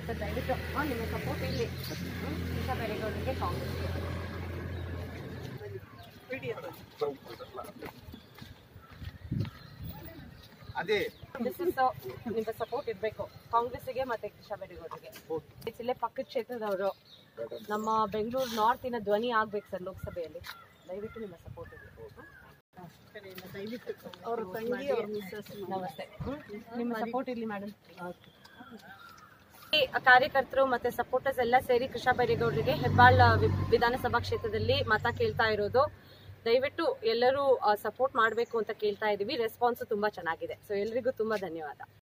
sir ದಯವಿಟ್ಟು ಆ, ನಿಮ್ಮ ಸಪೋರ್ಟ್ ಇಲ್ಲಿ ಹ್ಮ್, ಕೃಷ್ಣ ಬೈರೇಗೌಡರಿಗೆ ಕಾಂಗ್ರೆಸ್ಗೆ ಅದೇ ದಿಸ್ ಇಸ್ ನಿಮ್ಮ ಸಪೋರ್ಟ್ ಇರಬೇಕು ಕಾಂಗ್ರೆಸ್ಸಿಗೆ ಮತ್ತೆ ಕೃಷ್ಣ ಬೈರೇಗೌಡರಿಗೆ ಇಲ್ಲೇ ಪಕ್ಕದ ಕ್ಷೇತ್ರದವರು ನಮ್ಮ ಬೆಂಗಳೂರು ನಾರ್ತಿನ ಧ್ವನಿ ಆಗ್ಬೇಕು ಸರ್ ಲೋಕಸಭೆಯಲ್ಲಿ ದಯವಿಟ್ಟು ನಿಮ್ಮ ಸಪೋರ್ಟ್ ಇರಬೇಕು ಅವ್ರ ತಂಗಿ ಅವ್ರ ಮಿಸ್ಸಸ್ ನಮಸ್ತೆ ನಿಮ್ಮ ಸಪೋರ್ಟ್ ಇರಲಿ ಮೇಡಮ್ ಕಾರ್ಯಕರ್ತರು ಮತ್ತೆ ಸಪೋರ್ಟರ್ಸ್ ಎಲ್ಲ ಸೇರಿ ಕೃಷ್ಣ ಬೈರೇಗೌಡರಿಗೆ ಹೆಬ್ಬಾಳ್ ವಿ- ವಿಧಾನಸಭಾ ಕ್ಷೇತ್ರದಲ್ಲಿ ಮತ ಕೇಳ್ತಾ ಇರೋದು ದಯವಿಟ್ಟು ಎಲ್ಲರೂ ಸಪೋರ್ಟ್ ಮಾಡಬೇಕು ಅಂತ ಕೇಳ್ತಾ ಇದೀವಿ ರೆಸ್ಪಾನ್ಸ್ ತುಂಬಾ ಚೆನ್ನಾಗಿದೆ ಸೊ ಎಲ್ರಿಗೂ ತುಂಬಾ ಧನ್ಯವಾದ